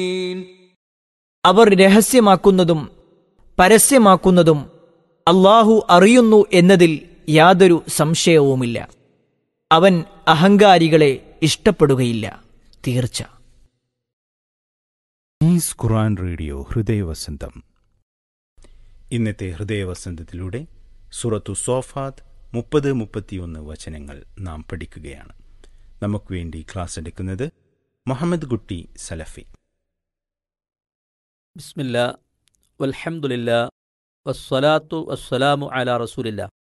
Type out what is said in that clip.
അവർ രഹസ്യമാക്കുന്നതും പരസ്യമാക്കുന്നതും അള്ളാഹു അറിയുന്നു എന്നതിൽ യാതൊരു സംശയവുമില്ല അവൻ അഹങ്കാരികളെ ഇഷ്ടപ്പെടുകയില്ല തീർച്ച ഈസ് ഖുറാൻ റേഡിയോ ഹൃദയവസന്തം ഇന്നത്തെ ഹൃദയവസന്തത്തിലൂടെ സുറത്തു സോഫാത്ത് മുപ്പത് മുപ്പത്തിയൊന്ന് വചനങ്ങൾ നാം പഠിക്കുകയാണ് നമുക്ക് വേണ്ടി ക്ലാസ് എടുക്കുന്നത് മുഹമ്മദ് കുട്ടി സലഫി ബിസ്മില്ല വൽഹംദുലില്ല വസ്സലാത്തു വസ്സലാമു അലാ റസൂലില്ല